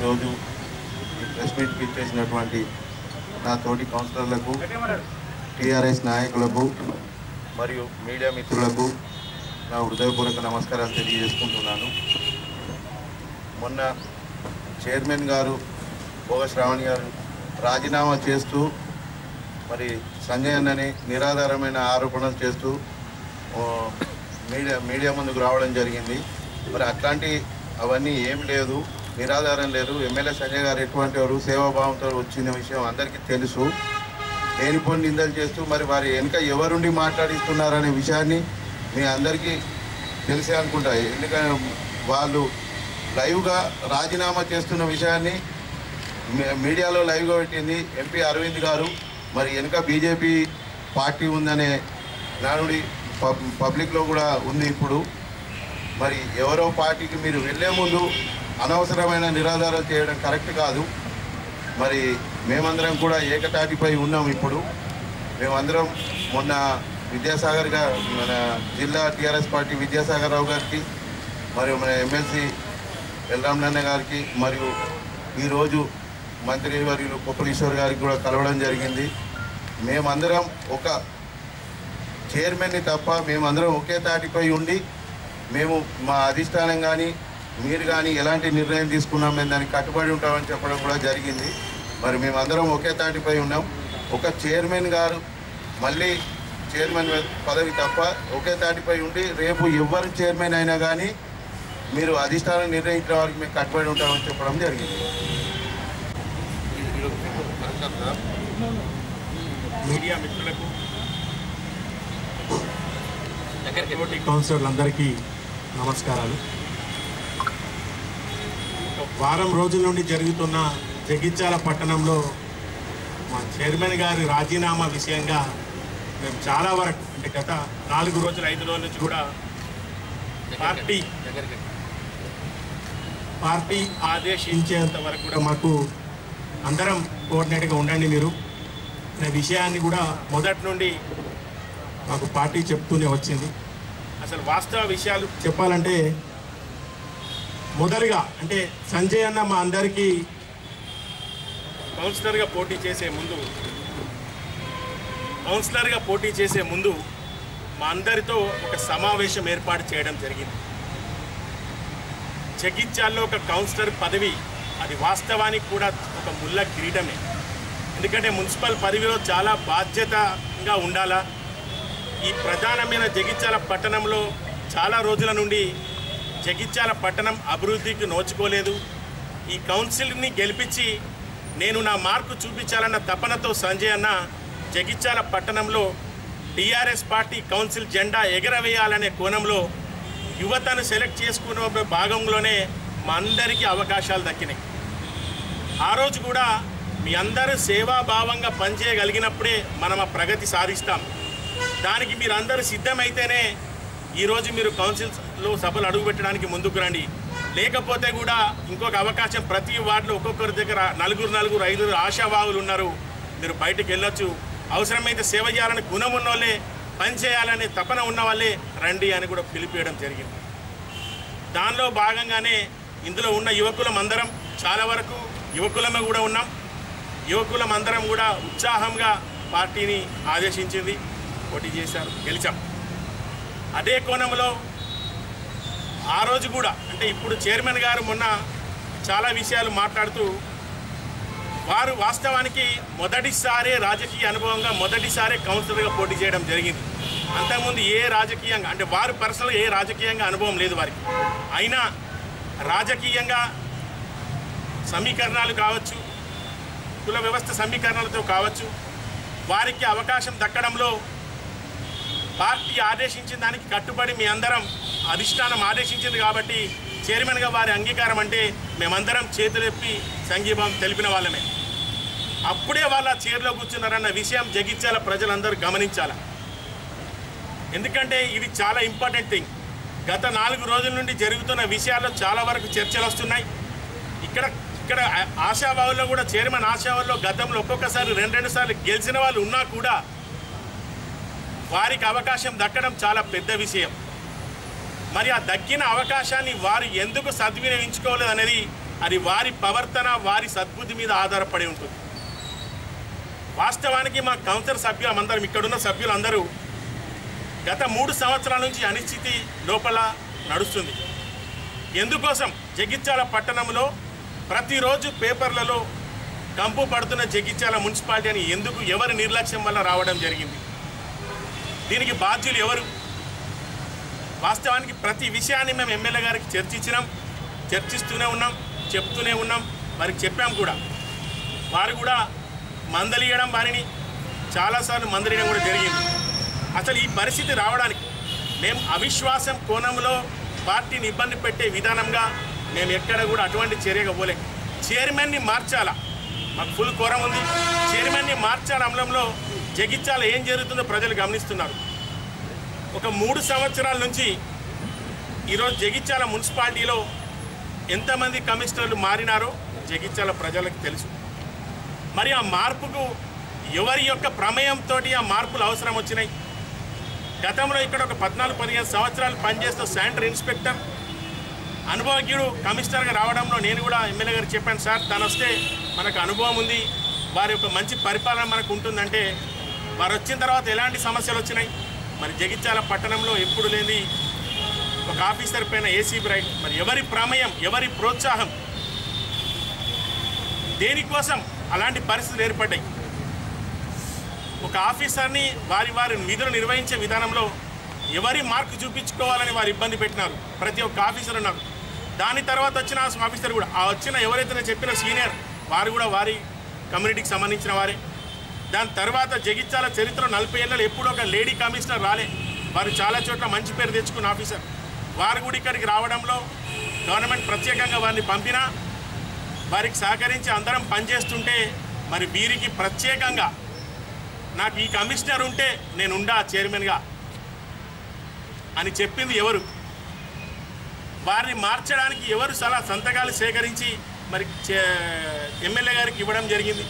ఈరోజు ఈ ప్రెస్ మీట్కి ఇచ్చేసినటువంటి నా తోటి కౌన్సిలర్లకు టీఆర్ఎస్ నాయకులకు మరియు మీడియా మిత్రులకు నా హృదయపూర్వక నమస్కారాలు తెలియజేసుకుంటున్నాను మొన్న చైర్మన్ గారు భోగ శ్రావణి గారు రాజీనామా చేస్తూ మరి సంజయ్ అన్నని నిరాధారమైన ఆరోపణలు చేస్తూ ఓ, మీడియా మీడియా ముందుకు రావడం జరిగింది మరి అట్లాంటి అవన్నీ ఏం లేదు నిరాధారం లేదు ఎమ్మెల్యే సంజయ్ గారు ఎటువంటి వారు సేవాభావంతో వచ్చిన విషయం అందరికీ తెలుసు లేనిపోని నిందలు చేస్తూ మరి వారి వెనుక ఎవరుండి మాట్లాడిస్తున్నారనే విషయాన్ని మీ అందరికీ తెలిసే అనుకుంటా ఎందుకంటే వాళ్ళు లైవ్గా రాజీనామా చేస్తున్న విషయాన్ని మీ- మీడియాలో లైవ్గా పెట్టింది ఎంపీ అరవింద్ గారు మరి వెనుక బీజేపీ పార్టీ ఉందనే నానుడి పబ్ పబ్లిక్లో కూడా ఉంది ఇప్పుడు మరి ఎవరో పార్టీకి మీరు వెళ్ళే ముందు అనవసరమైన నిరాధారాలు చేయడం కరెక్ట్ కాదు మరి మేమందరం కూడా ఏకతాటిపై ఉన్నాం ఇప్పుడు మేమందరం మొన్న విద్యాసాగర్ గారు మన జిల్లా టీఆర్ఎస్ పార్టీ విద్యాసాగర్ రావు గారికి మరియు మన ఎమ్మెల్సీ ఎల్రామనాన్న గారికి మరియు ఈరోజు మంత్రి వర్యులు కుప్పలీశ్వర్ గారికి కూడా కలవడం జరిగింది మేమందరం ఒక చైర్మన్ని తప్ప మేమందరం ఒకే తాటిపై ఉండి మేము మా అధిష్టానం కానీ మీరు కానీ ఎలాంటి నిర్ణయం తీసుకున్నాం మేము దానికి కట్టుబడి ఉంటామని చెప్పడం కూడా జరిగింది మరి మేమందరం ఒకే తాటిపై ఉన్నాం ఒక చైర్మన్ గారు మళ్ళీ చైర్మన్ పదవి తప్ప ఒకే తాటిపై ఉండి రేపు ఎవరు చైర్మన్ అయినా కానీ మీరు అధిష్టానం నిర్ణయించిన వారికి మేము కట్టుబడి ఉంటామని చెప్పడం జరిగింది మీడియా మిత్రులకు తోటి కౌన్సిలర్లందరికీ నమస్కారాలు వారం రోజుల నుండి జరుగుతున్న జగిత్యాల పట్టణంలో మా చైర్మన్ గారి రాజీనామా విషయంగా మేము చాలా వరకు అంటే గత నాలుగు రోజులు రోజులు ఐదు రోజుల నుంచి కూడా పార్టీ పార్టీ ఆదేశించేంత వరకు కూడా మాకు అందరం కోఆర్డినేట్గా ఉండండి మీరు అనే విషయాన్ని కూడా మొదటి నుండి మాకు పార్టీ చెప్తూనే వచ్చింది అసలు వాస్తవ విషయాలు చెప్పాలంటే మొదలుగా అంటే సంజయ్ అన్న మా అందరికీ కౌన్సిలర్గా పోటీ చేసే ముందు కౌన్సిలర్గా పోటీ చేసే ముందు మా అందరితో ఒక సమావేశం ఏర్పాటు చేయడం జరిగింది జగిత్యాల్లో ఒక కౌన్సిలర్ పదవి అది వాస్తవానికి కూడా ఒక ముళ్ళ కిరీటమే ఎందుకంటే మున్సిపల్ పదవిలో చాలా బాధ్యతగా ఉండాలా ఈ ప్రధానమైన జగిత్యాల పట్టణంలో చాలా రోజుల నుండి జగిత్యాల పట్టణం అభివృద్ధికి నోచుకోలేదు ఈ కౌన్సిల్ని గెలిపించి నేను నా మార్కు చూపించాలన్న తపనతో సంజయ్ అన్న జగిత్యాల పట్టణంలో టీఆర్ఎస్ పార్టీ కౌన్సిల్ జెండా ఎగరవేయాలనే కోణంలో యువతను సెలెక్ట్ చేసుకున్న భాగంలోనే మా అందరికీ అవకాశాలు దక్కినాయి ఆ రోజు కూడా మీ అందరూ సేవాభావంగా పనిచేయగలిగినప్పుడే మనం ఆ ప్రగతి సాధిస్తాం దానికి మీరు అందరూ సిద్ధమైతేనే ఈరోజు మీరు కౌన్సిల్స్లో సభలు అడుగుపెట్టడానికి ముందుకు రండి లేకపోతే కూడా ఇంకొక అవకాశం ప్రతి వార్డులో ఒక్కొక్కరి దగ్గర నలుగురు నలుగురు ఐదుగురు ఆశావాహులు ఉన్నారు మీరు బయటికి వెళ్ళొచ్చు అవసరమైతే సేవ చేయాలని గుణం ఉన్న వాళ్ళే పని చేయాలనే తపన ఉన్న వాళ్ళే రండి అని కూడా పిలిపియడం జరిగింది దానిలో భాగంగానే ఇందులో ఉన్న యువకులం అందరం చాలా వరకు యువకులమే కూడా ఉన్నాం యువకులం అందరం కూడా ఉత్సాహంగా పార్టీని ఆదేశించింది పోటీ చేశారు గెలిచాం అదే కోణంలో ఆ రోజు కూడా అంటే ఇప్పుడు చైర్మన్ గారు మొన్న చాలా విషయాలు మాట్లాడుతూ వారు వాస్తవానికి మొదటిసారే రాజకీయ అనుభవంగా మొదటిసారే కౌన్సిలర్గా పోటీ చేయడం జరిగింది అంతకుముందు ఏ రాజకీయంగా అంటే వారు పర్సనల్గా ఏ రాజకీయంగా అనుభవం లేదు వారికి అయినా రాజకీయంగా సమీకరణాలు కావచ్చు కుల వ్యవస్థ సమీకరణలతో కావచ్చు వారికి అవకాశం దక్కడంలో పార్టీ ఆదేశించిన దానికి కట్టుబడి మీ అందరం అధిష్టానం ఆదేశించింది కాబట్టి చైర్మన్గా వారి అంగీకారం అంటే మేమందరం చేతులెప్పి సంఘీభావం తెలిపిన వాళ్ళమే అప్పుడే వాళ్ళ చైర్లో కూర్చున్నారన్న విషయం జగిత్యాల ప్రజలందరూ గమనించాల ఎందుకంటే ఇది చాలా ఇంపార్టెంట్ థింగ్ గత నాలుగు రోజుల నుండి జరుగుతున్న విషయాల్లో చాలా వరకు చర్చలు వస్తున్నాయి ఇక్కడ ఇక్కడ ఆ- ఆశావాహుల్లో కూడా చైర్మన్ ఆశావాహుల్లో గతంలో ఒక్కొక్కసారి రెండు రెండు సార్లు గెలిచిన వాళ్ళు ఉన్నా కూడా వారికి అవకాశం దక్కడం చాలా పెద్ద విషయం మరి ఆ దక్కిన అవకాశాన్ని వారు ఎందుకు సద్వినియోగించుకోలేదు అనేది అది వారి ప్రవర్తన వారి సద్బుద్ధి మీద ఆధారపడి ఉంటుంది వాస్తవానికి మా కౌన్సిల్ సభ్యులు అందరం ఇక్కడున్న సభ్యులందరూ గత మూడు సంవత్సరాల నుంచి అనిశ్చితి లోపల నడుస్తుంది ఎందుకోసం జగిత్యాల పట్టణంలో ప్రతిరోజు పేపర్లలో కంపు పడుతున్న జగిత్యాల మున్సిపాలిటీ అని ఎందుకు ఎవరి నిర్లక్ష్యం వల్ల రావడం జరిగింది దీనికి బాధ్యులు ఎవరు వాస్తవానికి ప్రతి విషయాన్ని మేము ఎమ్మెల్యే గారికి చర్చించినాం చర్చిస్తూనే ఉన్నాం చెప్తూనే ఉన్నాం వారికి చెప్పాం కూడా వారు కూడా మందలియడం వారిని చాలాసార్లు మందలియడం కూడా జరిగింది అసలు ఈ పరిస్థితి రావడానికి మేము అవిశ్వాసం కోణంలో పార్టీని ఇబ్బంది పెట్టే విధానంగా మేము ఎక్కడ కూడా అటువంటి చర్యగా పోలే చైర్మన్ని మార్చాలా మాకు ఫుల్ కోరం ఉంది చైర్మన్ని మార్చాల అమలంలో జగిత్యాల ఏం జరుగుతుందో ప్రజలు గమనిస్తున్నారు ఒక మూడు సంవత్సరాల నుంచి ఈరోజు జగిత్యాల మున్సిపాలిటీలో ఎంతమంది కమిషనర్లు మారినారో జగిత్యాల ప్రజలకు తెలుసు మరి ఆ మార్పుకు ఎవరి యొక్క ప్రమేయంతో ఆ మార్పులు అవసరం వచ్చినాయి గతంలో ఇక్కడ ఒక పద్నాలుగు పదిహేను సంవత్సరాలు పనిచేస్తున్న శానిటరీ ఇన్స్పెక్టర్ అనుభవజ్ఞుడు కమిషనర్గా రావడంలో నేను కూడా ఎమ్మెల్యే గారు చెప్పాను సార్ తను వస్తే మనకు అనుభవం ఉంది వారి యొక్క మంచి పరిపాలన మనకు ఉంటుందంటే వారు వచ్చిన తర్వాత ఎలాంటి సమస్యలు వచ్చినాయి మరి జగిత్యాల పట్టణంలో ఎప్పుడు లేని ఒక ఆఫీసర్ పైన ఏసీబీ రైట్ మరి ఎవరి ప్రమేయం ఎవరి ప్రోత్సాహం దేనికోసం అలాంటి పరిస్థితులు ఏర్పడ్డాయి ఒక ఆఫీసర్ని వారి వారి విధులు నిర్వహించే విధానంలో ఎవరి మార్కు చూపించుకోవాలని వారు ఇబ్బంది పెట్టినారు ప్రతి ఒక్క ఆఫీసర్ ఉన్నారు దాని తర్వాత వచ్చిన ఆ ఆఫీసర్ కూడా ఆ వచ్చిన ఎవరైతే నేను చెప్పిన సీనియర్ వారు కూడా వారి కమ్యూనిటీకి సంబంధించిన వారే దాని తర్వాత జగిత్యాల చరిత్ర నలభై ఏళ్ళలో ఎప్పుడూ ఒక లేడీ కమిషనర్ రాలే వారు చాలా చోట్ల మంచి పేరు తెచ్చుకున్న ఆఫీసర్ వారు కూడా ఇక్కడికి రావడంలో గవర్నమెంట్ ప్రత్యేకంగా వారిని పంపినా వారికి సహకరించి అందరం పనిచేస్తుంటే మరి వీరికి ప్రత్యేకంగా నాకు ఈ కమిషనర్ ఉంటే నేను ఉండా చైర్మన్గా అని చెప్పింది ఎవరు వారిని మార్చడానికి ఎవరు సలహా సంతకాలు సేకరించి మరి చే- ఎమ్మెల్యే గారికి ఇవ్వడం జరిగింది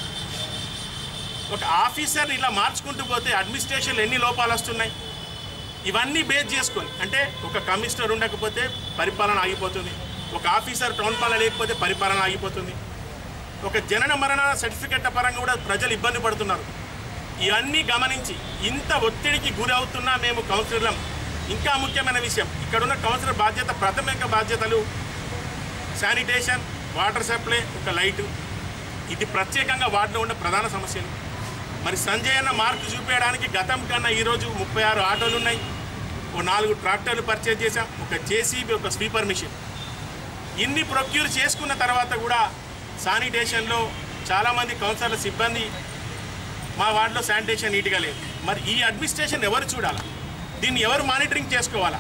ఒక ఆఫీసర్ ఇలా మార్చుకుంటూ పోతే అడ్మినిస్ట్రేషన్లో ఎన్ని లోపాలు వస్తున్నాయి ఇవన్నీ బేస్ చేసుకొని అంటే ఒక కమిషనర్ ఉండకపోతే పరిపాలన ఆగిపోతుంది ఒక ఆఫీసర్ టౌన్ పాలన లేకపోతే పరిపాలన ఆగిపోతుంది ఒక జనన మరణ సర్టిఫికెట్ల పరంగా కూడా ప్రజలు ఇబ్బంది పడుతున్నారు ఇవన్నీ గమనించి ఇంత ఒత్తిడికి గురి అవుతున్నా మేము కౌన్సిలర్లం ఇంకా ముఖ్యమైన విషయం ఇక్కడున్న కౌన్సిలర్ బాధ్యత ప్రాథమిక బాధ్యతలు శానిటేషన్ వాటర్ సప్లై ఒక లైటు ఇది ప్రత్యేకంగా వార్డులో ఉన్న ప్రధాన సమస్యలు మరి సంజయ్ అన్న మార్కు చూపించడానికి గతం కన్నా ఈరోజు ముప్పై ఆరు ఆటోలు ఉన్నాయి ఓ నాలుగు ట్రాక్టర్లు పర్చేజ్ చేశాం ఒక జేసీబీ ఒక స్వీపర్ మిషన్ ఇన్ని ప్రొక్యూర్ చేసుకున్న తర్వాత కూడా శానిటేషన్లో చాలామంది కౌన్సిలర్ సిబ్బంది మా వార్డులో శానిటేషన్ నీట్గా లేదు మరి ఈ అడ్మినిస్ట్రేషన్ ఎవరు చూడాలా దీన్ని ఎవరు మానిటరింగ్ చేసుకోవాలా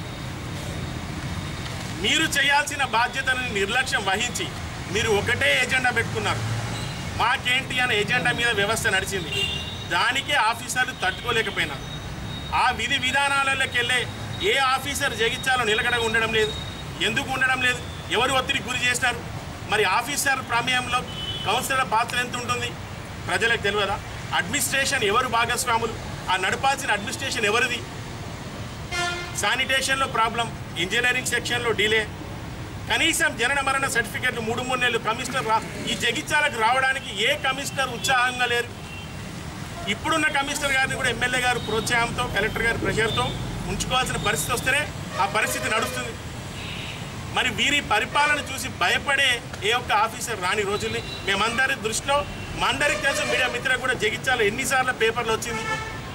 మీరు చేయాల్సిన బాధ్యతను నిర్లక్ష్యం వహించి మీరు ఒకటే ఎజెండా పెట్టుకున్నారు మాకేంటి అనే ఎజెండా మీద వ్యవస్థ నడిచింది దానికే ఆఫీసర్లు తట్టుకోలేకపోయినారు ఆ విధి విధానాలలోకి వెళ్ళే ఏ ఆఫీసర్ జగించాలో నిలకడ ఉండడం లేదు ఎందుకు ఉండడం లేదు ఎవరు ఒత్తిడికి గురి చేసినారు మరి ఆఫీసర్ ప్రమేయంలో కౌన్సిలర్ పాత్ర ఎంత ఉంటుంది ప్రజలకు తెలియదా అడ్మినిస్ట్రేషన్ ఎవరు భాగస్వాములు ఆ నడపాల్సిన అడ్మినిస్ట్రేషన్ ఎవరిది శానిటేషన్లో ప్రాబ్లం ఇంజనీరింగ్ సెక్షన్లో డిలే కనీసం జనన మరణ సర్టిఫికెట్లు మూడు మూడు నెలలు కమిషనర్ రా ఈ జగిత్యాలకు రావడానికి ఏ కమిషనర్ ఉత్సాహంగా లేరు ఇప్పుడున్న కమిషనర్ గారిని కూడా ఎమ్మెల్యే గారు ప్రోత్సాహంతో కలెక్టర్ గారి ప్రెషర్తో ఉంచుకోవాల్సిన పరిస్థితి వస్తేనే ఆ పరిస్థితి నడుస్తుంది మరి వీరి పరిపాలన చూసి భయపడే ఏ ఒక్క ఆఫీసర్ రాని రోజుల్ని మేమందరి దృష్టిలో మా అందరికి తెలుసు మీడియా మిత్రులకు కూడా జగిత్యాల ఎన్నిసార్లు పేపర్లు వచ్చింది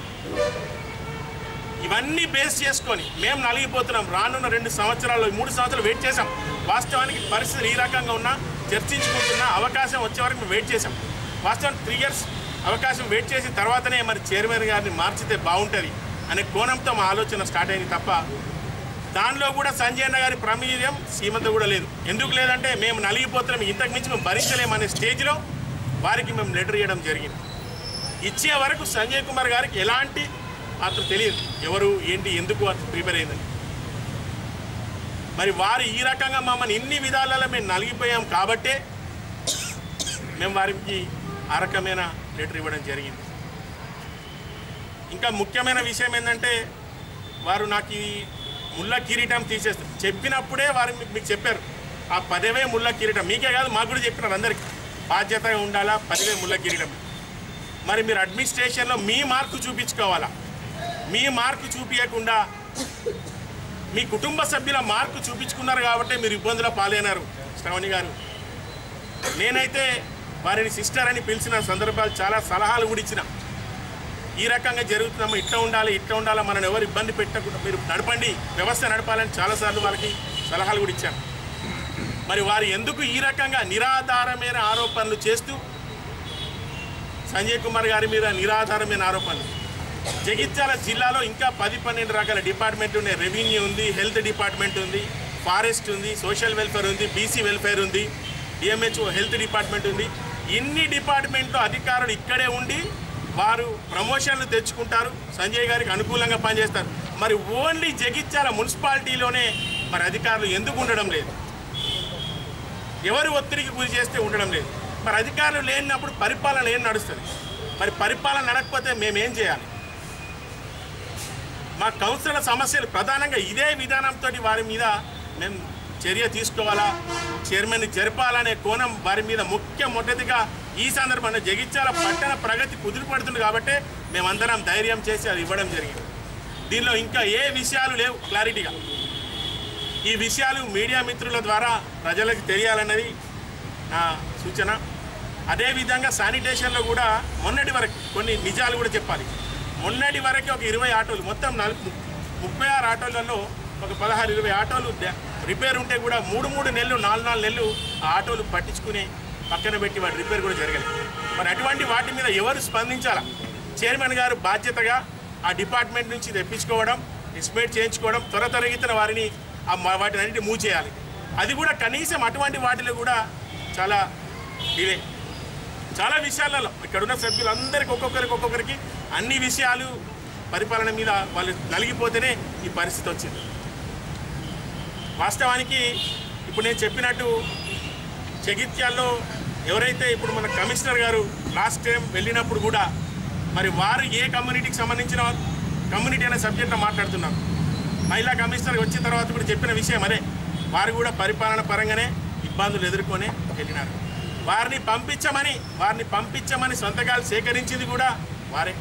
ఇవన్నీ బేస్ చేసుకొని మేము నలిగిపోతున్నాం రానున్న రెండు సంవత్సరాలు మూడు సంవత్సరాలు వెయిట్ చేసాం వాస్తవానికి పరిస్థితి ఈ రకంగా ఉన్నా చర్చించుకుంటున్న అవకాశం వచ్చే వరకు మేము వెయిట్ చేసాం వాస్తవానికి త్రీ ఇయర్స్ అవకాశం వెయిట్ చేసిన తర్వాతనే మరి చైర్మన్ గారిని మార్చితే బాగుంటుంది అనే కోణంతో మా ఆలోచన స్టార్ట్ అయింది తప్ప దానిలో కూడా సంజయ్ అన్న గారి ప్రమేయం సీమంత కూడా లేదు ఎందుకు లేదంటే మేము నలిగిపోతున్నాం ఇంతకు మించి మేము భరించలేమనే స్టేజ్లో వారికి మేము లెటర్ ఇవ్వడం జరిగింది ఇచ్చే వరకు సంజయ్ కుమార్ గారికి ఎలాంటి పాత్ర తెలియదు ఎవరు ఏంటి ఎందుకు అది ప్రిపేర్ అయిందని మరి వారు ఈ రకంగా మమ్మల్ని ఇన్ని విధాలలో మేము నలిగిపోయాం కాబట్టే మేము వారికి ఆ రకమైన లెటర్ ఇవ్వడం జరిగింది ఇంకా ముఖ్యమైన విషయం ఏంటంటే వారు నాకు ఈ ముళ్ళ కిరీటం తీసేస్తారు చెప్పినప్పుడే వారు మీకు మీకు చెప్పారు ఆ పదవే ముళ్ళ కిరీటం మీకే కాదు మాకు కూడా చెప్పినారు అందరికి బాధ్యతగా ఉండాలా పదవే ముళ్ళ కిరీటం మరి మీరు అడ్మినిస్ట్రేషన్లో మీ మార్కు చూపించుకోవాలా మీ మార్కు చూపించకుండా మీ కుటుంబ సభ్యుల మార్కు చూపించుకున్నారు కాబట్టి మీరు ఇబ్బందుల పాలైనారు శ్రవణి గారు నేనైతే వారిని సిస్టర్ అని పిలిచిన సందర్భాలు చాలా సలహాలు కూడా ఇచ్చిన ఈ రకంగా జరుగుతున్నాము ఇట్లా ఉండాలి ఇట్లా ఉండాలి మనల్ని ఎవరు ఇబ్బంది పెట్టకుండా మీరు నడపండి వ్యవస్థ నడపాలని చాలాసార్లు వాళ్ళకి సలహాలు కూడా ఇచ్చాను మరి వారు ఎందుకు ఈ రకంగా నిరాధారమైన ఆరోపణలు చేస్తూ సంజయ్ కుమార్ గారి మీద నిరాధారమైన ఆరోపణలు జగిత్యాల జిల్లాలో ఇంకా పది పన్నెండు రకాల డిపార్ట్మెంట్ ఉన్నాయి రెవెన్యూ ఉంది హెల్త్ డిపార్ట్మెంట్ ఉంది ఫారెస్ట్ ఉంది సోషల్ వెల్ఫేర్ ఉంది బీసీ వెల్ఫేర్ ఉంది డిఎంహెచ్ఓ హెల్త్ డిపార్ట్మెంట్ ఉంది ఇన్ని డిపార్ట్మెంట్లో అధికారులు ఇక్కడే ఉండి వారు ప్రమోషన్లు తెచ్చుకుంటారు సంజయ్ గారికి అనుకూలంగా పనిచేస్తారు మరి ఓన్లీ జగిత్యాల మున్సిపాలిటీలోనే మరి అధికారులు ఎందుకు ఉండడం లేదు ఎవరు ఒత్తిడికి గురి చేస్తే ఉండడం లేదు మరి అధికారులు లేనప్పుడు పరిపాలన ఏం నడుస్తుంది మరి పరిపాలన నడకపోతే మేమేం చేయాలి మా కౌన్సిలర్ సమస్యలు ప్రధానంగా ఇదే విధానంతో వారి మీద మేము చర్య తీసుకోవాలా చైర్మన్ జరపాలనే కోణం వారి మీద ముఖ్య మొదటిగా ఈ సందర్భంలో జగిత్యాల పట్టణ ప్రగతి కుదిరిపడుతుంది కాబట్టి మేమందరం ధైర్యం చేసి అది ఇవ్వడం జరిగింది దీనిలో ఇంకా ఏ విషయాలు లేవు క్లారిటీగా ఈ విషయాలు మీడియా మిత్రుల ద్వారా ప్రజలకు తెలియాలన్నది నా సూచన అదేవిధంగా శానిటేషన్లో కూడా మొన్నటి వరకు కొన్ని నిజాలు కూడా చెప్పాలి మొన్నటి వరకు ఒక ఇరవై ఆటోలు మొత్తం నలుగు ముప్పై ఆరు ఆటోలలో ఒక పదహారు ఇరవై ఆటోలు డ- రిపేర్ ఉంటే కూడా మూడు మూడు నెలలు నాలుగు నాలుగు నెలలు ఆ ఆటోలు పట్టించుకుని పక్కన పెట్టి వాటి రిపేర్ కూడా జరగలేదు మరి అటువంటి వాటి మీద ఎవరు స్పందించాలా చైర్మన్ గారు బాధ్యతగా ఆ డిపార్ట్మెంట్ నుంచి తెప్పించుకోవడం ఎస్టిమేట్ చేయించుకోవడం త్వర త్వరగితన వారిని ఆ మ- వాటిని అన్నిటి మూవ్ చేయాలి అది కూడా కనీసం అటువంటి వాటిలో కూడా చాలా డిలే చాలా విషయాలలో ఇక్కడ ఉన్న సభ్యులందరికీ ఒక్కొక్కరికి ఒక్కొక్కరికి అన్ని విషయాలు పరిపాలన మీద వాళ్ళు నలిగిపోతేనే ఈ పరిస్థితి వచ్చింది వాస్తవానికి ఇప్పుడు నేను చెప్పినట్టు జగిత్యాల్లో ఎవరైతే ఇప్పుడు మన కమిషనర్ గారు లాస్ట్ టైం వెళ్ళినప్పుడు కూడా మరి వారు ఏ కమ్యూనిటీకి సంబంధించిన కమ్యూనిటీ అనే సబ్జెక్ట్లో మాట్లాడుతున్నారు మహిళా కమిషనర్ వచ్చిన తర్వాత కూడా చెప్పిన విషయం అదే వారు కూడా పరిపాలన పరంగానే ఇబ్బందులు ఎదుర్కొని వెళ్ళినారు వారిని పంపించమని వారిని పంపించమని సంతకాలు సేకరించింది కూడా వారే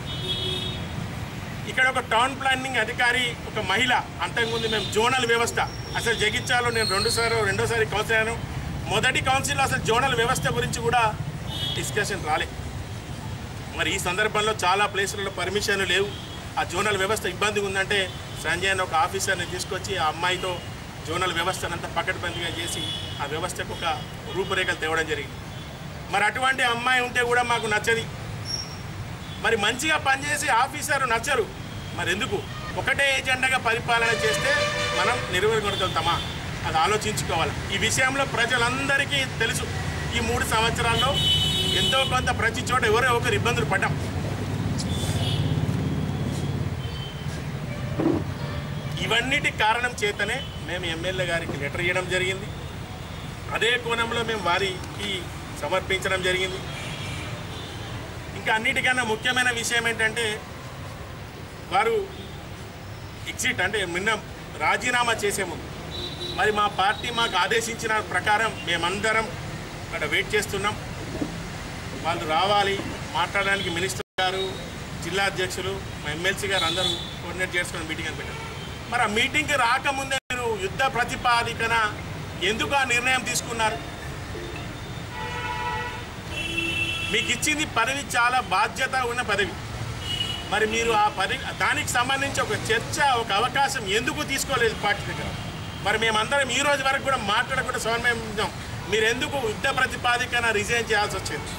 ఇక్కడ ఒక టౌన్ ప్లానింగ్ అధికారి ఒక మహిళ అంతకుముందు మేము జోనల్ వ్యవస్థ అసలు జగిత్యాలో నేను రెండుసారి రెండోసారి కౌన్సిల్ అయ్యాను మొదటి కౌన్సిల్ అసలు జోనల్ వ్యవస్థ గురించి కూడా డిస్కషన్ రాలే మరి ఈ సందర్భంలో చాలా ప్లేసులలో పర్మిషన్లు లేవు ఆ జోనల్ వ్యవస్థ ఇబ్బందిగా ఉందంటే సంజయ్ అని ఒక ఆఫీసర్ని తీసుకొచ్చి ఆ అమ్మాయితో జోనల్ వ్యవస్థను అంతా పకడ్బందీగా చేసి ఆ వ్యవస్థకు ఒక రూపురేఖలు తేవడం జరిగింది మరి అటువంటి అమ్మాయి ఉంటే కూడా మాకు నచ్చది మరి మంచిగా పనిచేసి ఆఫీసర్ నచ్చరు మరి ఎందుకు ఒకటే ఏజెండాగా పరిపాలన చేస్తే మనం నిర్వహించగలుగుతామా అది ఆలోచించుకోవాలి ఈ విషయంలో ప్రజలందరికీ తెలుసు ఈ మూడు సంవత్సరాల్లో ఎంతో కొంత ప్రతి చోట ఎవరో ఒకరు ఇబ్బందులు పడ్డాం ఇవన్నిటి కారణం చేతనే మేము ఎమ్మెల్యే గారికి లెటర్ ఇవ్వడం జరిగింది అదే కోణంలో మేము వారికి సమర్పించడం జరిగింది ఇంకా అన్నిటికన్నా ముఖ్యమైన విషయం ఏంటంటే వారు ఎగ్జిట్ అంటే నిన్న రాజీనామా చేసే ముందు మరి మా పార్టీ మాకు ఆదేశించిన ప్రకారం మేమందరం అక్కడ వెయిట్ చేస్తున్నాం వాళ్ళు రావాలి మాట్లాడడానికి మినిస్టర్ గారు జిల్లా అధ్యక్షులు మా ఎమ్మెల్సీ గారు అందరూ కోఆర్డినేట్ చేసుకుని మీటింగ్ అని పెట్టారు మరి ఆ మీటింగ్కి రాకముందే మీరు యుద్ధ ప్రతిపాదికన ఎందుకు ఆ నిర్ణయం తీసుకున్నారు మీకు ఇచ్చింది పదవి చాలా బాధ్యత ఉన్న పదవి మరి మీరు ఆ పదవి దానికి సంబంధించి ఒక చర్చ ఒక అవకాశం ఎందుకు తీసుకోలేదు పార్టీ దగ్గర మరి మేమందరం ఈ రోజు వరకు కూడా మాట్లాడకుండా సమన్వయం ఉన్నాం. మీరు ఎందుకు యుద్ధ ప్రతిపాదికన రిజైన్ చేయాల్సి వచ్చింది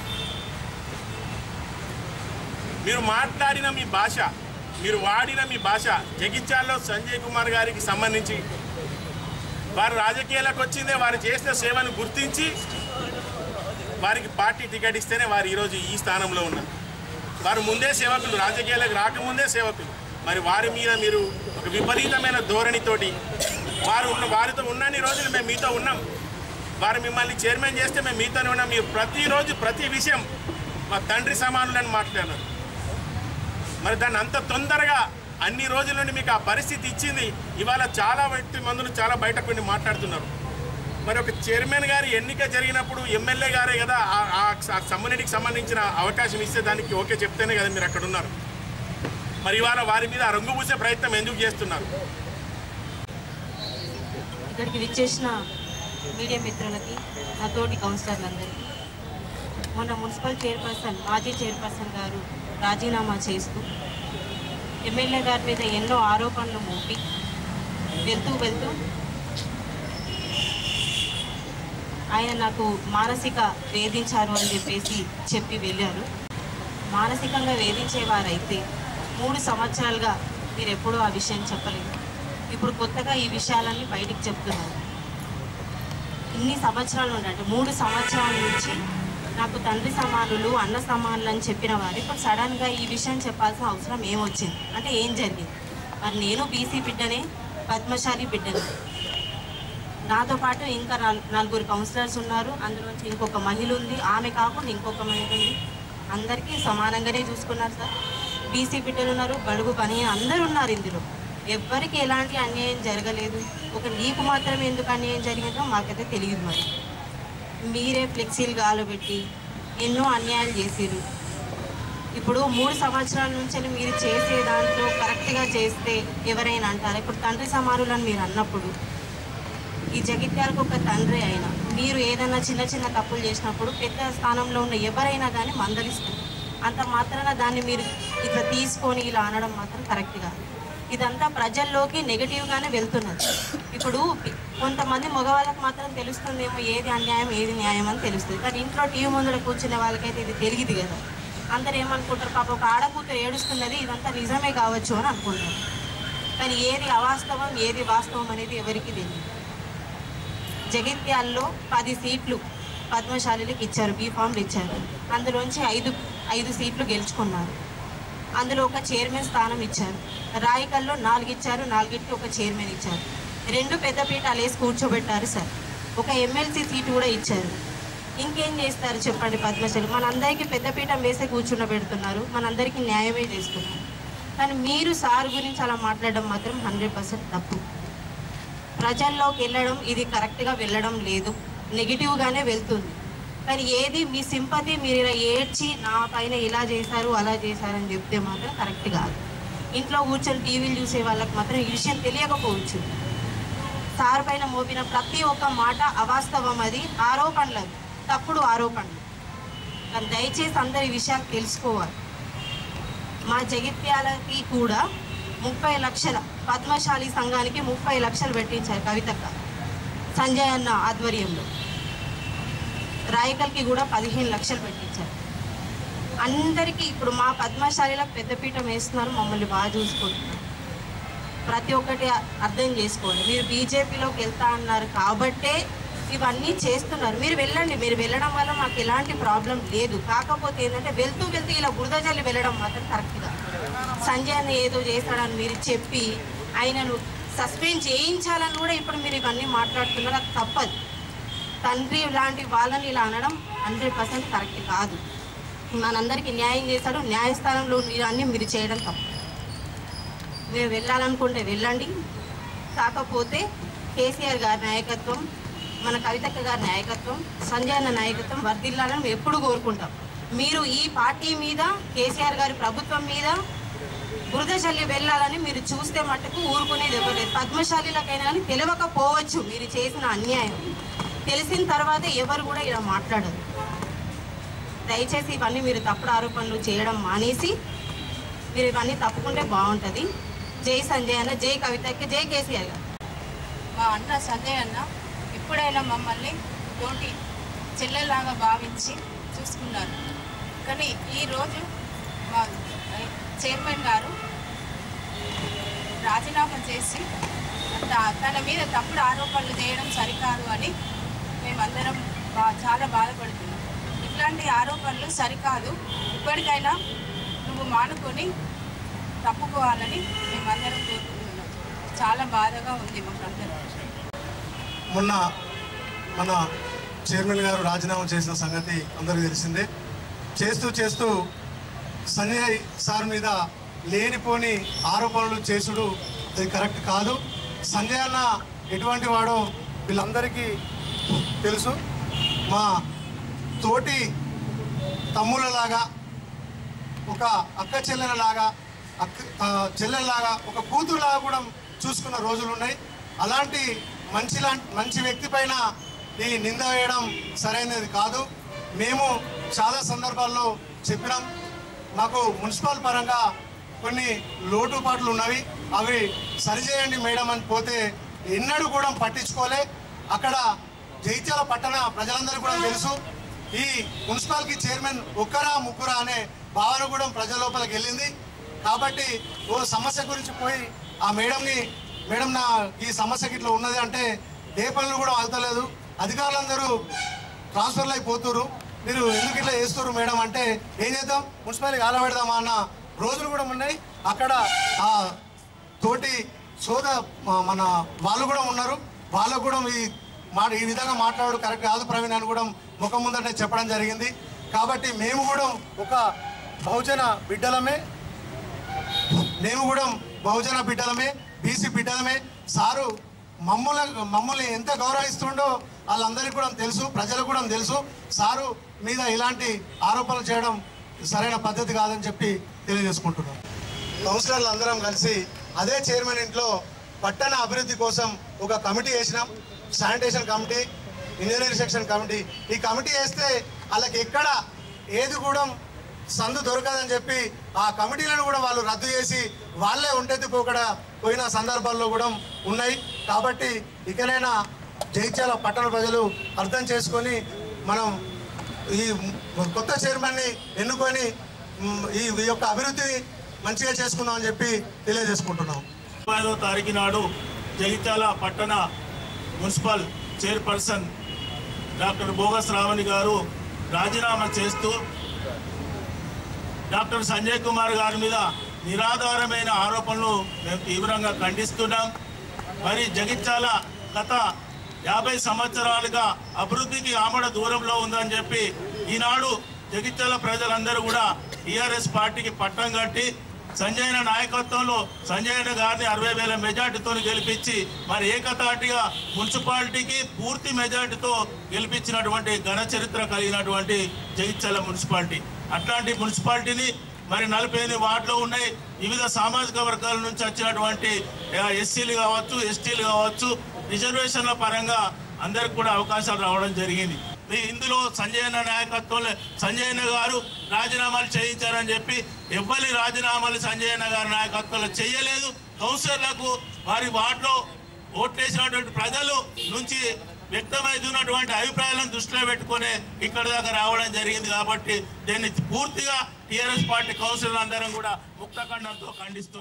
మీరు మాట్లాడిన మీ భాష మీరు వాడిన మీ భాష జగిత్యాల్లో సంజయ్ కుమార్ గారికి సంబంధించి వారు రాజకీయాలకు వచ్చిందే వారు చేసిన సేవను గుర్తించి వారికి పార్టీ టికెట్ ఇస్తేనే వారు ఈరోజు ఈ స్థానంలో ఉన్నారు వారు ముందే సేవకులు రాజకీయాలకు రాకముందే సేవకులు మరి వారి మీద మీరు ఒక విపరీతమైన ధోరణితోటి వారు ఉన్న వారితో ఉన్నన్ని రోజులు మేము మీతో ఉన్నాం వారు మిమ్మల్ని చైర్మన్ చేస్తే మేము మీతోనే ఉన్నాం మీరు ప్రతిరోజు ప్రతి విషయం మా తండ్రి సమానులని మాట్లాడినారు మరి దాన్ని అంత తొందరగా అన్ని రోజుల నుండి మీకు ఆ పరిస్థితి ఇచ్చింది ఇవాళ చాలా వ్యక్తి మందులు చాలా బయటకు వెళ్ళి మాట్లాడుతున్నారు మరి ఒక చైర్మన్ గారి ఎన్నిక జరిగినప్పుడు ఎమ్మెల్యే గారే కదా ఆ- ఆ ఆ కమ్యూనిటీకి సంబంధించిన అవకాశం ఇస్తే దానికి ఓకే చెప్తేనే కదా మీరు అక్కడ ఉన్నారు మరి ఇవాళ వారి మీద రంగు పూసే ప్రయత్నం ఎందుకు చేస్తున్నారు ఇక్కడికి విచ్చేసిన మీడియా మిత్రులకి నా తోటి కౌన్సిలర్లందరికీ మొన్న మున్సిపల్ చైర్పర్సన్ మాజీ చైర్పర్సన్ గారు రాజీనామా చేస్తూ ఎమ్మెల్యే గారి మీద ఎన్నో ఆరోపణలు మోపి వెళ్తూ వెళ్తూ ఆయన నాకు మానసిక వేధించారు అని చెప్పేసి చెప్పి వెళ్ళారు మానసికంగా వేధించేవారైతే మూడు సంవత్సరాలుగా మీరు ఎప్పుడూ ఆ విషయం చెప్పలేదు ఇప్పుడు కొత్తగా ఈ విషయాలన్నీ బయటికి చెప్తున్నారు ఇన్ని సంవత్సరాలు ఉండండి మూడు సంవత్సరాల నుంచి నాకు తండ్రి సమానులు అన్న సమానులు అని చెప్పిన వారు ఇప్పుడు సడన్గా ఈ విషయం చెప్పాల్సిన అవసరం ఏమొచ్చింది అంటే ఏం జరిగింది మరి నేను బీసీ బిడ్డనే పద్మశాలి బిడ్డనే నాతో పాటు ఇంకా నల్- నలుగురు కౌన్సిలర్స్ ఉన్నారు అందులోంచి ఇంకొక మహిళ ఉంది ఆమె కాకుండా ఇంకొక మహిళ ఉంది అందరికీ సమానంగానే చూసుకున్నారు సార్ బీసీ బిడ్డలు ఉన్నారు బడుగు పని అందరూ ఉన్నారు ఇందులో ఎవ్వరికి ఎలాంటి అన్యాయం జరగలేదు ఒక నీకు మాత్రం ఎందుకు అన్యాయం జరిగిందో మాకైతే తెలియదు మరి మీరే ఫ్లెక్సీలు గాలబెట్టి ఎన్నో అన్యాయాలు చేసిరు ఇప్పుడు మూడు సంవత్సరాల నుంచి మీరు చేసే దాంట్లో కరెక్ట్గా చేస్తే ఎవరైనా అంటారు ఇప్పుడు తండ్రి సమానులని మీరు అన్నప్పుడు ఈ జగిత్యాలకు ఒక తండ్రి అయినా మీరు ఏదైనా చిన్న చిన్న తప్పులు చేసినప్పుడు పెద్ద స్థానంలో ఉన్న ఎవరైనా కానీ మందలిస్తారు అంత మాత్రాన దాన్ని మీరు ఇట్లా తీసుకొని ఇలా అనడం మాత్రం కరెక్ట్ కాదు ఇదంతా ప్రజల్లోకి నెగిటివ్గానే వెళ్తున్నది ఇప్పుడు కొంతమంది మగవాళ్ళకి మాత్రం తెలుస్తుందేమో ఏది అన్యాయం ఏది న్యాయం అని తెలుస్తుంది కానీ ఇంట్లో టీవీ ముందర కూర్చునే వాళ్ళకైతే ఇది తెలియదు కదా అందరు ఏమనుకుంటారు పాప ఒక ఆడకూతురు ఏడుస్తున్నది ఇదంతా నిజమే కావచ్చు అని అనుకుంటారు కానీ ఏది అవాస్తవం ఏది వాస్తవం అనేది ఎవరికి తెలియదు జగిత్యాల్లో పది సీట్లు పద్మశాలిలకు ఇచ్చారు బీ ఫామ్లు ఇచ్చారు అందులోంచి ఐదు ఐదు సీట్లు గెలుచుకున్నారు అందులో ఒక చైర్మన్ స్థానం ఇచ్చారు రాయికల్లో నాలుగు ఇచ్చారు నాలుగిటికి ఒక చైర్మన్ ఇచ్చారు రెండు పెద్ద పీఠాలు వేసి కూర్చోబెట్టారు సార్ ఒక ఎమ్మెల్సీ సీటు కూడా ఇచ్చారు ఇంకేం చేస్తారు చెప్పండి పద్మశాలి మనందరికీ పెద్ద పీఠం వేసే కూర్చుండ పెడుతున్నారు మనందరికీ న్యాయమే చేస్తున్నారు కానీ మీరు సార్ గురించి అలా మాట్లాడడం మాత్రం హండ్రెడ్ పర్సెంట్ తప్పు ప్రజల్లోకి వెళ్ళడం ఇది కరెక్ట్గా వెళ్ళడం లేదు నెగిటివ్గానే వెళ్తుంది కానీ ఏది మీ సింపతి మీరు ఇలా ఏడ్చి నా పైన ఇలా చేశారు అలా చేశారని చెప్తే మాత్రం కరెక్ట్ కాదు ఇంట్లో కూర్చొని టీవీలు చూసే వాళ్ళకి మాత్రం ఈ విషయం తెలియకపోవచ్చు సార్ పైన మోపిన ప్రతి ఒక్క మాట అవాస్తవం అది ఆరోపణలు అవి తప్పుడు ఆరోపణలు కానీ దయచేసి అందరి విషయాలు తెలుసుకోవాలి మా జగిత్యాలకి కూడా ముప్పై లక్షల పద్మశాలి సంఘానికి ముప్పై లక్షలు పెట్టించారు కవితక్క సంజయ్ అన్న ఆధ్వర్యంలో రాయకల్కి కూడా పదిహేను లక్షలు పెట్టించారు అందరికీ ఇప్పుడు మా పద్మశాలిలకు పెద్దపీఠం వేస్తున్నారు మమ్మల్ని బాగా చూసుకుంటున్నారు ప్రతి ఒక్కటి అర్థం చేసుకోండి మీరు బీజేపీలోకి వెళ్తా అన్నారు కాబట్టే ఇవన్నీ చేస్తున్నారు మీరు వెళ్ళండి మీరు వెళ్ళడం వల్ల మాకు ఎలాంటి ప్రాబ్లం లేదు కాకపోతే ఏంటంటే వెళ్తూ వెళ్తూ ఇలా బురద జల్లి వెళ్ళడం మాత్రం కరెక్ట్గా సంజయ్ అన్న ఏదో చేస్తాడని మీరు చెప్పి ఆయనను సస్పెండ్ చేయించాలని కూడా ఇప్పుడు మీరు ఇవన్నీ మాట్లాడుతున్నారు అది తప్పదు తండ్రి లాంటి వాళ్ళని ఇలా అనడం హండ్రెడ్ పర్సెంట్ కరెక్ట్ కాదు మనందరికీ న్యాయం చేస్తాడు న్యాయస్థానంలో అన్నీ మీరు చేయడం తప్పు మీరు వెళ్ళాలనుకుంటే వెళ్ళండి కాకపోతే కేసీఆర్ గారి నాయకత్వం మన కవితక్క గారి నాయకత్వం సంజయ్ అన్న నాయకత్వం వర్ధిల్లాలని మేము ఎప్పుడు కోరుకుంటాం మీరు ఈ పార్టీ మీద కేసీఆర్ గారి ప్రభుత్వం మీద బురద చల్లి వెళ్ళాలని మీరు చూస్తే మట్టుకు ఊరుకునేది ఇవ్వలేదు పద్మశాలిలకైనా కానీ తెలియకపోవచ్చు మీరు చేసిన అన్యాయం తెలిసిన తర్వాత ఎవరు కూడా ఇలా మాట్లాడరు దయచేసి ఇవన్నీ మీరు తప్పుడు ఆరోపణలు చేయడం మానేసి మీరు ఇవన్నీ తప్పుకుంటే బాగుంటుంది జై సంజయ్ అన్న జై కవితకి జై కేసీఆర్ గారు మా అన్న సంజయ్ అన్న ఎప్పుడైనా మమ్మల్ని తోటి చెల్లెలాగా భావించి చూసుకున్నారు కానీ ఈరోజు మా చైర్మన్ గారు రాజీనామా చేసి త- తన మీద తప్పుడు ఆరోపణలు చేయడం సరికాదు అని మేమందరం బా చాలా బాధపడుతున్నాం ఇట్లాంటి ఆరోపణలు సరికాదు ఇప్పటికైనా నువ్వు మానుకొని తప్పుకోవాలని మేమందరం కోరుకుంటున్నాం చాలా బాధగా ఉంది మాకందరం మొన్న మన చైర్మన్ గారు రాజీనామా చేసిన సంగతి అందరికీ తెలిసిందే చేస్తూ చేస్తూ సంజయ్ సార్ మీద లేనిపోని ఆరోపణలు చేసుడు అది కరెక్ట్ కాదు సంజయ్ అన్న ఎటువంటి వాడో వీళ్ళందరికీ తెలుసు మా తోటి తమ్ముళ్ళలాగా ఒక అక్క చెల్లెలలాగా అక్క ఆ, చెల్లెలలాగా ఒక కూతురులాగా కూడా చూసుకున్న రోజులు ఉన్నాయి అలాంటి మంచి లాంటి మంచి వ్యక్తి పైన ఈ నింద వేయడం సరైనది కాదు మేము చాలా సందర్భాల్లో చెప్పినాం మాకు మున్సిపల్ పరంగా కొన్ని లోటుపాట్లు ఉన్నవి అవి సరిచేయండి మేడం అని పోతే ఎన్నడూ కూడా పట్టించుకోలే అక్కడ జైత్యాల పట్టణ ప్రజలందరూ కూడా తెలుసు ఈ మున్సిపాలిటీ చైర్మన్ ఒక్కరా ముగ్గురా అనే భావన కూడా ప్రజల లోపలికి వెళ్ళింది కాబట్టి ఓ సమస్య గురించి పోయి ఆ మేడంని మేడం నా ఈ సమస్యకి ఇట్లా ఉన్నది అంటే ఏ పనులు కూడా అవుతలేదు అధికారులందరూ ట్రాన్స్ఫర్లు అయిపోతున్నారు మీరు ఎందుకు ఇట్లా చేస్తున్నారు మేడం అంటే ఏం చేద్దాం మున్సిపాలిటీ ఆలబెడదామా అన్న రోజులు కూడా ఉన్నాయి అక్కడ ఆ తోటి సోద మ- మన వాళ్ళు కూడా ఉన్నారు వాళ్ళకు కూడా ఈ మాట ఈ విధంగా మాట్లాడు కరెక్ట్ కాదు ప్రవీణ్ అని కూడా ముఖం ముందంటే చెప్పడం జరిగింది కాబట్టి మేము కూడా ఒక బహుజన బిడ్డలమే మేము కూడా బహుజన బిడ్డలమే బీసీ బిడ్డలమే సారు మమ్మల్ని మమ్మల్ని ఎంత గౌరవిస్తుండో వాళ్ళందరికీ కూడా తెలుసు ప్రజలకు కూడా తెలుసు సారు మీద ఇలాంటి ఆరోపణలు చేయడం సరైన పద్ధతి కాదని చెప్పి తెలియజేసుకుంటున్నాం కౌన్సిలర్లు అందరం కలిసి అదే చైర్మన్ ఇంట్లో పట్టణ అభివృద్ధి కోసం ఒక కమిటీ వేసినాం sanitation committee engineering section committee ఈ కమిటీ వేస్తే వాళ్ళకి ఎక్కడ ఏది కూడా సందు దొరకదని చెప్పి ఆ కమిటీలను కూడా వాళ్ళు రద్దు చేసి వాళ్ళే ఉండేది పోకడ పోయిన సందర్భాల్లో కూడా ఉన్నాయి కాబట్టి ఇకనైనా జైత్యాల పట్టణ ప్రజలు అర్థం చేసుకొని మనం ఈ కొత్త చైర్మన్ని ఎన్నుకొని మ్, ఈ ఈ యొక్క అభివృద్ధిని మంచిగా చేసుకుందాం అని చెప్పి తెలియజేసుకుంటున్నాం ఐదో తారీఖు నాడు జగిత్యాల పట్టణ మున్సిపల్ చైర్పర్సన్ డాక్టర్ బోగస్ రావణి గారు రాజీనామా చేస్తూ డాక్టర్ సంజయ్ కుమార్ గారి మీద నిరాధారమైన ఆరోపణలు మేము తీవ్రంగా ఖండిస్తున్నాం మరి జగిత్యాల గత యాభై సంవత్సరాలుగా అభివృద్ధికి ఆమడ దూరంలో ఉందని చెప్పి ఈనాడు జగిత్యాల ప్రజలందరూ కూడా టీఆర్ఎస్ పార్టీకి పట్టం కట్టి సంజయన నాయకత్వంలో సంజయన గారిని అరవై వేల మెజార్టీతో గెలిపించి మరి ఏకతాటిగా మున్సిపాలిటీకి పూర్తి మెజార్టీతో గెలిపించినటువంటి ఘన చరిత్ర కలిగినటువంటి జగిత్యాల మున్సిపాలిటీ అట్లాంటి మున్సిపాలిటీని మరి నలభై ఎనిమిది వార్డులు ఉన్నాయి వివిధ సామాజిక వర్గాల నుంచి వచ్చినటువంటి ఆ, ఎస్సీలు కావచ్చు ఎస్టీలు కావచ్చు రిజర్వేషన్ల పరంగా అందరికి కూడా అవకాశాలు రావడం జరిగింది ఈ ఇందులో సంజయ్ అన్న నాయకత్వంలో సంజయ్ అన్న గారు రాజీనామాలు చేయించారని చెప్పి ఎవ్వరి రాజీనామాలు సంజయ్ అన్న గారి నాయకత్వంలో చేయలేదు కౌన్సిలర్లకు వారి వార్డులో ఓట్లేసినటువంటి ప్రజలు నుంచి వ్యక్తమవుతున్నటువంటి అభిప్రాయాలను దృష్టిలో పెట్టుకొని ఇక్కడ దాకా రావడం జరిగింది కాబట్టి దీన్ని పూర్తిగా టీఆర్ఎస్ పార్టీ కౌన్సిలర్ అందరం కూడా ముక్తఖండంతో ఖండిస్తూ